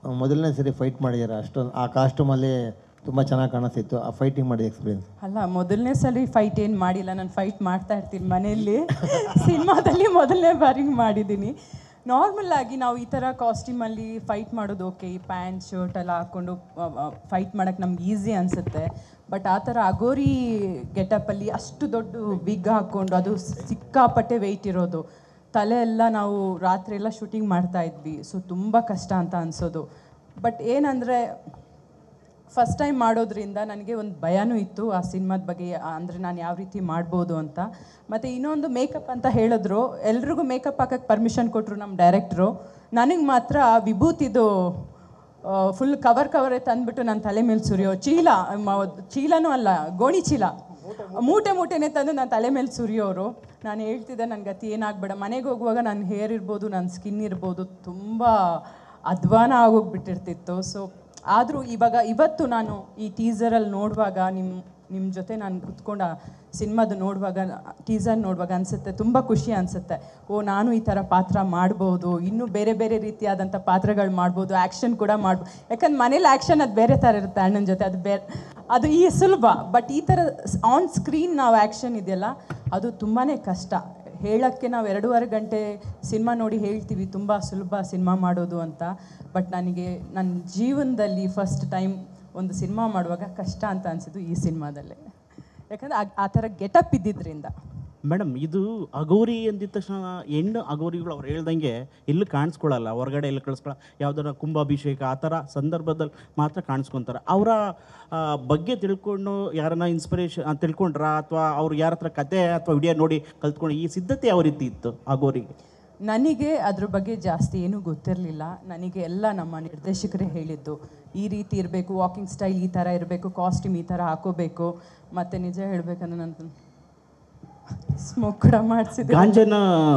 ಮೊದಲನೇ ಸರಿ ಫೈಟ್ ಮಾಡಿದ್ದಾರೆ ಅಷ್ಟೊಂದು ಆ ಕಾಸ್ಟ್ಯೂಮಲ್ಲಿ ತುಂಬ ಚೆನ್ನಾಗಿ ಕಾಣಿಸ್ತಿತ್ತು ಆ ಫೈಟಿಂಗ್ ಮಾಡಿದ ಎಕ್ಸ್ಪೀರಿಯನ್ಸ್ ಅಲ್ಲ ಮೊದಲನೇ ಸಲ ಫೈಟ್ ಏನು ಮಾಡಿಲ್ಲ ನಾನು ಫೈಟ್ ಮಾಡ್ತಾ ಇರ್ತೀನಿ ಮನೆಯಲ್ಲಿ ಸಿನಿಮಾದಲ್ಲಿ ಮೊದಲನೇ ಬಾರಿಗೆ ಮಾಡಿದ್ದೀನಿ ನಾರ್ಮಲ್ ಆಗಿ ನಾವು ಈ ಥರ ಕಾಸ್ಟ್ಯೂಮಲ್ಲಿ ಫೈಟ್ ಮಾಡೋದು ಓಕೆ ಈ ಪ್ಯಾಂಟ್ ಶರ್ಟ್ ಎಲ್ಲ ಹಾಕ್ಕೊಂಡು ಫೈಟ್ ಮಾಡೋಕ್ಕೆ ನಮ್ಗೆ ಈಸಿ ಅನಿಸುತ್ತೆ ಬಟ್ ಆ ಥರ ಅಗೋರಿ ಗೆಟಪ್ಪಲ್ಲಿ ಅಷ್ಟು ದೊಡ್ಡ ವಿಗ್ ಹಾಕ್ಕೊಂಡು ಅದು ಸಿಕ್ಕಾಪಟ್ಟೆ ವೆಯ್ಟ್ ಇರೋದು ತಲೆ ಎಲ್ಲ ನಾವು ರಾತ್ರಿ ಎಲ್ಲ ಶೂಟಿಂಗ್ ಮಾಡ್ತಾ ಇದ್ವಿ ಸೊ ತುಂಬ ಕಷ್ಟ ಅಂತ ಅನಿಸೋದು ಬಟ್ ಏನಂದರೆ ಫಸ್ಟ್ ಟೈಮ್ ಮಾಡೋದ್ರಿಂದ ನನಗೆ ಒಂದು ಭಯನೂ ಇತ್ತು ಆ ಸಿನಿಮಾದ ಬಗ್ಗೆ ಅಂದರೆ ನಾನು ಯಾವ ರೀತಿ ಮಾಡ್ಬೋದು ಅಂತ ಮತ್ತು ಇನ್ನೊಂದು ಮೇಕಪ್ ಅಂತ ಹೇಳಿದ್ರು ಎಲ್ರಿಗೂ ಮೇಕಪ್ ಹಾಕಕ್ಕೆ ಪರ್ಮಿಷನ್ ಕೊಟ್ಟರು ನಮ್ಮ ಡೈರೆಕ್ಟ್ರು ನನಗೆ ಮಾತ್ರ ಆ ವಿಭೂತಿದು ಫುಲ್ ಕವರ್ ಕವರೇ ತಂದ್ಬಿಟ್ಟು ನನ್ನ ತಲೆ ಮೇಲೆ ಸುರಿಯೋ ಚೀಲ ಮ- ಚೀಲನೂ ಅಲ್ಲ ಗೋಣಿ ಚೀಲ ಮೂಟೆ ಮೂಟೆನೇ ತಂದು ನನ್ನ ತಲೆ ಮೇಲೆ ಸುರಿಯೋರು ನಾನು ಹೇಳ್ತಿದ್ದೆ ನನ್ನ ಗತಿ ಏನಾಗಬೇಡ ಮನೆಗೆ ಹೋಗುವಾಗ ನನ್ನ ಹೇರ್ ಇರ್ಬೋದು ನನ್ನ ಸ್ಕಿನ್ ಇರ್ಬೋದು ತುಂಬ ಅಧ್ವಾನ ಆಗೋಗ್ಬಿಟ್ಟಿರ್ತಿತ್ತು ಸೊ ಆದರೂ ಇವಾಗ ಇವತ್ತು ನಾನು ಈ ಟೀಸರಲ್ಲಿ ನೋಡುವಾಗ ನಿಮ್ಮ ನಿಮ್ಮ ಜೊತೆ ನಾನು ಕುತ್ಕೊಂಡು ಸಿನಿಮಾದು ನೋಡುವಾಗ ಟೀಸರ್ ನೋಡುವಾಗ ಅನಿಸುತ್ತೆ ತುಂಬ ಖುಷಿ ಅನಿಸುತ್ತೆ ಓ ನಾನು ಈ ಥರ ಪಾತ್ರ ಮಾಡ್ಬೋದು ಇನ್ನೂ ಬೇರೆ ಬೇರೆ ರೀತಿಯಾದಂಥ ಪಾತ್ರಗಳು ಮಾಡ್ಬೋದು ಆ್ಯಕ್ಷನ್ ಕೂಡ ಮಾಡ್ಬೋದು ಯಾಕಂದ್ರೆ ಮನೇಲಿ ಆ್ಯಕ್ಷನ್ ಅದು ಬೇರೆ ಥರ ಇರುತ್ತೆ ಅಣ್ಣನ ಜೊತೆ ಅದು ಬೇರೆ ಅದು ಈ ಸುಲಭ ಬಟ್ ಈ ಥರ ಆನ್ ಸ್ಕ್ರೀನ್ ನಾವು ಆ್ಯಕ್ಷನ್ ಇದೆಯಲ್ಲ ಅದು ತುಂಬಾ ಕಷ್ಟ ಹೇಳೋಕ್ಕೆ ನಾವು ಎರಡೂವರೆ ಗಂಟೆ ಸಿನಿಮಾ ನೋಡಿ ಹೇಳ್ತೀವಿ ತುಂಬ ಸುಲಭ ಸಿನಿಮಾ ಮಾಡೋದು ಅಂತ ಬಟ್ ನನಗೆ ನನ್ನ ಜೀವನದಲ್ಲಿ ಫಸ್ಟ್ ಟೈಮ್ ಒಂದು ಸಿನಿಮಾ ಮಾಡುವಾಗ ಕಷ್ಟ ಅಂತ ಅನಿಸಿದ್ದು ಈ ಸಿನಿಮಾದಲ್ಲೇ ಯಾಕಂದರೆ ಆ ಥರ ಗೆಟಪ್ ಇದ್ದಿದ್ದರಿಂದ ಮೇಡಮ್ ಇದು ಅಗೋರಿ ಅಂದಿದ ತಕ್ಷಣ ಹೆಣ್ಣು ಅಗೋರಿಗಳು ಅವ್ರು ಹೇಳ್ದಂಗೆ ಎಲ್ಲೂ ಕಾಣಿಸ್ಕೊಳ್ಳಲ್ಲ ಹೊರಗಡೆ ಎಲ್ಲ ಕಳಿಸ್ಕೊಳ್ಳ ಯಾವ್ದಾರ ಕುಂಭಾಭಿಷೇಕ ಆ ಥರ ಸಂದರ್ಭದಲ್ಲಿ ಮಾತ್ರ ಕಾಣಿಸ್ಕೊತಾರೆ ಅವರ ಬಗ್ಗೆ ತಿಳ್ಕೊಂಡು ಯಾರನ್ನ ಇನ್ಸ್ಪಿರೇಷನ್ ತಿಳ್ಕೊಂಡ್ರ ಅಥವಾ ಅವ್ರು ಯಾರ ಹತ್ರ ಕತೆ ಅಥವಾ ವಿಡಿಯೋ ನೋಡಿ ಕಲ್ತ್ಕೊಂಡು ಈ ಸಿದ್ಧತೆ ಯಾವ ರೀತಿ ಇತ್ತು ಅಗೋರಿಗೆ ನನಗೆ ಅದ್ರ ಬಗ್ಗೆ ಜಾಸ್ತಿ ಏನೂ ಗೊತ್ತಿರಲಿಲ್ಲ ನನಗೆ ಎಲ್ಲ ನಮ್ಮ ನಿರ್ದೇಶಕರೇ ಹೇಳಿದ್ದು ಈ ರೀತಿ ಇರಬೇಕು ವಾಕಿಂಗ್ ಸ್ಟೈಲ್ ಈ ಥರ ಇರಬೇಕು ಕಾಸ್ಟ್ಯೂಮ್ ಈ ಥರ ಹಾಕೋಬೇಕು ಮತ್ತು ನಿಜ ಹೇಳಬೇಕಂದ್ರೆ ನಾನು ಸ್ಮೋಕ್ ಕೂಡ ಮಾಡಿಸಿದ್ದೆ ಗಾಂಜನ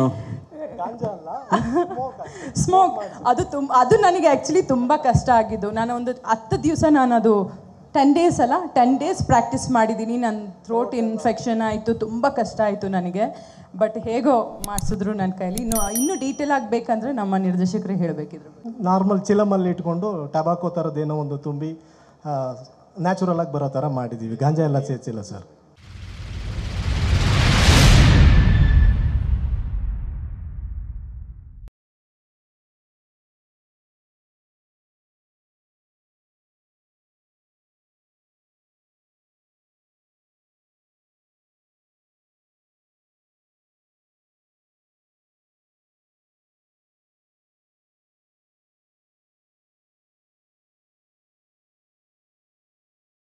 ಸ್ಮೋಕ್ ಅದು ತುಂಬ ಅದು ನನಗೆ ಆ್ಯಕ್ಚುಲಿ ತುಂಬ ಕಷ್ಟ ಆಗಿದ್ದು ನಾನು ಒಂದು ಹತ್ತು ದಿವಸ ನಾನು ಅದು ಟೆನ್ ಡೇಸ್ ಅಲ್ಲ ಟೆನ್ ಡೇಸ್ ಪ್ರಾಕ್ಟೀಸ್ ಮಾಡಿದ್ದೀನಿ ನನ್ನ ಥ್ರೋಟ್ ಇನ್ಫೆಕ್ಷನ್ ಆಯಿತು ತುಂಬ ಕಷ್ಟ ಆಯಿತು ನನಗೆ ಬಟ್ ಹೇಗೋ ಮಾಡಿಸಿದ್ರು ನನ್ನ ಕೈಲಿ ಇನ್ನು ಇನ್ನೂ ಡೀಟೇಲ್ ಆಗಬೇಕಂದ್ರೆ ನಮ್ಮ ನಿರ್ದೇಶಕರೇ ಹೇಳಬೇಕಿದ್ರು ನಾರ್ಮಲ್ ಚಿಲಮಲ್ಲಿ ಇಟ್ಕೊಂಡು ಟಬಾಕೋ ಥರದ್ದು ಏನೋ ಒಂದು ತುಂಬಿ ನ್ಯಾಚುರಲ್ ಆಗಿ ಬರೋ ಥರ ಮಾಡಿದ್ದೀವಿ ಗಾಂಜಾ ಎಲ್ಲ ಸೇರ್ಸಿಲ್ಲ ಸರ್